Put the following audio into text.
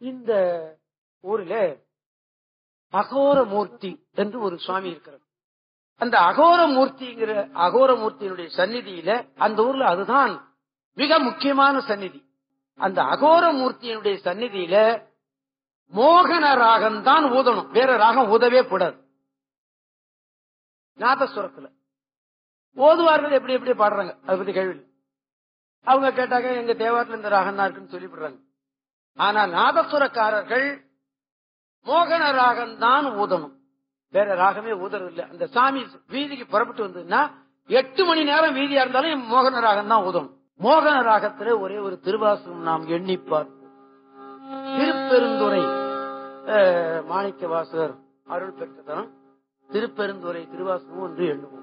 இந்த ஊரில அகோரமூர்த்தி என்று ஒரு சுவாமி இருக்கிறார் அந்த அகோரமூர்த்திங்கிற அகோரமூர்த்தியினுடைய சந்நிதியில அந்த ஊர்ல அதுதான் மிக முக்கியமான சந்நிதி அந்த அகோரமூர்த்தியினுடைய சந்நிதியில மோகன ராகம் தான் ஊதணும் வேற ராகம் ஊதவே கூடாது நாதஸ்வரத்துல ஓதுவார்கள் எப்படி எப்படி பாடுறாங்க அதை பத்தி கேள்வி இல்லை. அவங்க கேட்டாக்க எங்க தேவாரத்துல இந்த ராகம் தான் இருக்குன்னு சொல்லிவிடுறாங்க ஆனா நாதஸ்வரக்காரர்கள் மோகன ராகம் தான் ஊதணும் வேற ராகமே ஊதுறது இல்ல அந்த சாமி வீதிக்கு புறப்பட்டு வந்ததுன்னா எட்டு மணி நேரம் வீதியா இருந்தாலும் மோகன ராகம் தான் ஊதணும் மோகன ராகத்துல ஒரே ஒரு திருவாசகம் நாம் எண்ணி பார்ப்போம் திருப்பெருந்துறை அஹ், மாணிக்க வாசகர் அருள் பெற்ற தரம் திருப்பெருந்துறை திருவாசகம் என்று எண்ணுவோம்